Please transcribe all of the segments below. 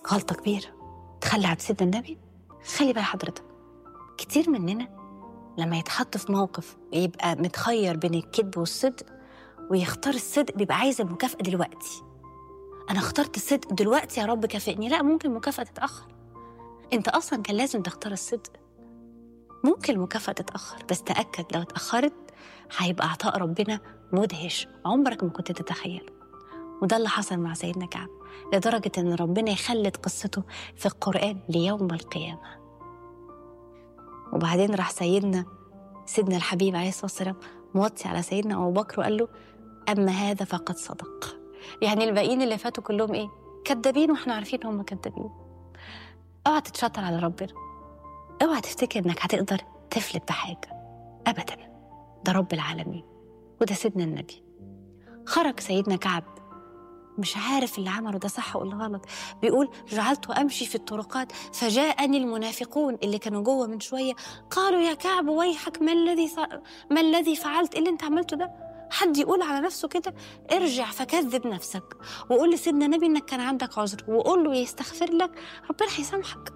غلطة كبيرة تخلي عن سيدنا النبي خلي بقى حضرتك كتير مننا لما يتحط في موقف يبقى متخير بين الكذب والصدق ويختار الصدق بيبقى عايز المكافأة دلوقتي أنا اخترت الصدق دلوقتي يا رب كافئني لا ممكن المكافأة تتأخر أنت أصلا كان لازم تختار الصدق ممكن المكافأة تتأخر بس تأكد لو اتأخرت هيبقى عطاء ربنا مدهش عمرك ما كنت تتخيله وده اللي حصل مع سيدنا كعب لدرجة إن ربنا يخلد قصته في القرآن ليوم القيامة وبعدين راح سيدنا سيدنا الحبيب عليه الصلاة والسلام موطي على سيدنا أبو بكر وقال له أما هذا فقد صدق يعني الباقيين اللي فاتوا كلهم إيه؟ كدابين وإحنا عارفين هم كدابين اوعى تتشطر على ربنا اوعى تفتكر إنك هتقدر تفلت بحاجة أبدا ده رب العالمين وده سيدنا النبي خرج سيدنا كعب مش عارف اللي عمله ده صح ولا غلط بيقول جعلت أمشي في الطرقات فجاءني المنافقون اللي كانوا جوه من شوية قالوا يا كعب ويحك ما الذي ف... ما الذي فعلت إيه اللي انت عملته ده حد يقول على نفسه كده ارجع فكذب نفسك وقول لسيدنا النبي انك كان عندك عذر وقول له يستغفر لك ربنا هيسامحك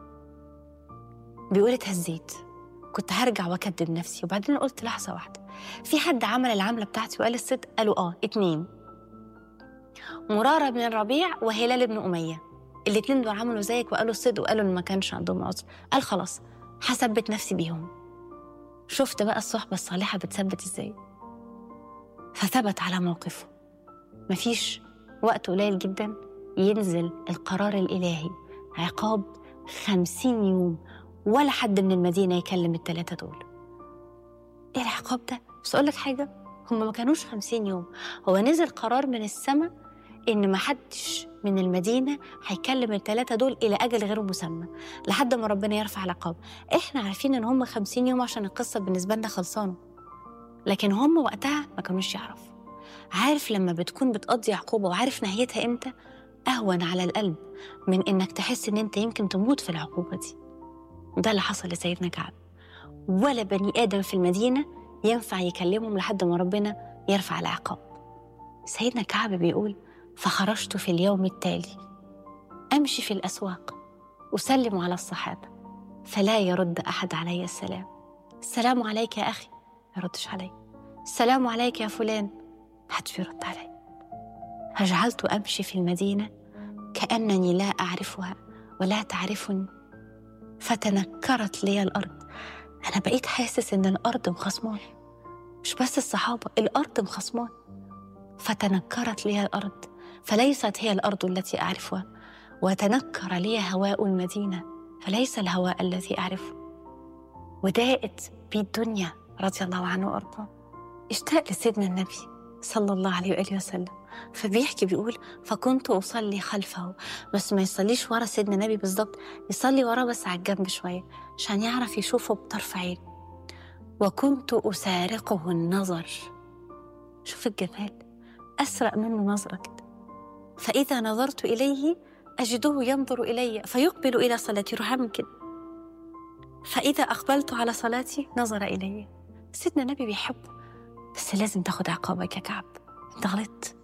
بيقول اتهزيت كنت هرجع واكذب نفسي وبعدين قلت لحظه واحده في حد عمل العمله بتاعتي وقال الصدق قالوا اه اتنين مرارة بن الربيع وهلال بن أمية الاتنين دول عملوا زيك وقالوا الصدق وقالوا إن ما كانش عندهم عذر قال خلاص هثبت نفسي بيهم شفت بقى الصحبة الصالحة بتثبت إزاي فثبت على موقفه مفيش وقت قليل جدا ينزل القرار الإلهي عقاب خمسين يوم ولا حد من المدينة يكلم التلاتة دول إيه العقاب ده؟ بس أقول لك حاجة هم ما كانوش خمسين يوم هو نزل قرار من السماء إن ما حدش من المدينة هيكلم التلاتة دول إلى أجل غير مسمى لحد ما ربنا يرفع العقاب إحنا عارفين إن هم خمسين يوم عشان القصة بالنسبة لنا خلصانة لكن هم وقتها ما كانوش يعرفوا عارف لما بتكون بتقضي عقوبة وعارف نهايتها إمتى أهون على القلب من إنك تحس إن أنت يمكن تموت في العقوبة دي وده اللي حصل لسيدنا كعب ولا بني آدم في المدينة ينفع يكلمهم لحد ما ربنا يرفع العقاب سيدنا كعب بيقول فخرجت في اليوم التالي امشي في الاسواق اسلم على الصحابه فلا يرد احد علي السلام السلام عليك يا اخي ما يردش علي السلام عليك يا فلان محدش بيرد علي فجعلت امشي في المدينه كانني لا اعرفها ولا تعرفني فتنكرت لي الارض انا بقيت حاسس ان الارض مخصماني مش بس الصحابه الارض مخصماني فتنكرت لي الارض فليست هي الارض التي اعرفها وتنكر لي هواء المدينه فليس الهواء الذي اعرفه وداءت بي الدنيا رضي الله عنه وارضاه اشتاق لسيدنا النبي صلى الله عليه واله وسلم فبيحكي بيقول فكنت اصلي خلفه بس ما يصليش ورا سيدنا النبي بالظبط يصلي وراه بس على الجنب شويه عشان يعرف يشوفه بطرف عين وكنت اسارقه النظر شوف الجمال اسرق منه نظره كده فإذا نظرت إليه أجده ينظر إلي فيقبل إلى صلاتي رحم كده فإذا أقبلت على صلاتي نظر إلي سيدنا النبي بيحبه بس لازم تاخد عقابك يا كعب انت غلطت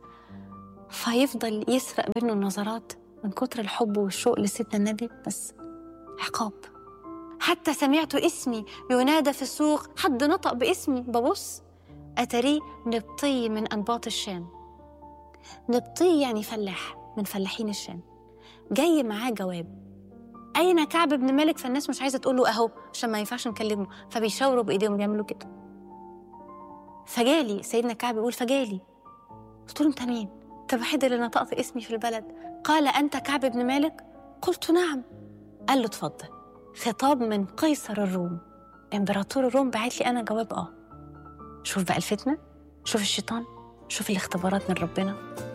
فيفضل يسرق منه النظرات من كتر الحب والشوق لسيدنا النبي بس عقاب حتى سمعت اسمي ينادى في السوق حد نطق باسمي ببص أتريه نبطي من أنباط الشام نبطي يعني فلاح من فلاحين الشام جاي معاه جواب أين كعب بن مالك فالناس مش عايزة تقول له أهو عشان ما ينفعش نكلمه فبيشاوروا بإيديهم بيعملوا كده فجالي سيدنا كعب يقول فجالي قلت له أنت مين؟ أنت الوحيد اللي نطقت اسمي في البلد قال أنت كعب بن مالك؟ قلت نعم قال له اتفضل خطاب من قيصر الروم امبراطور الروم بعت لي أنا جواب آه شوف بقى الفتنة شوف الشيطان شوف الاختبارات من ربنا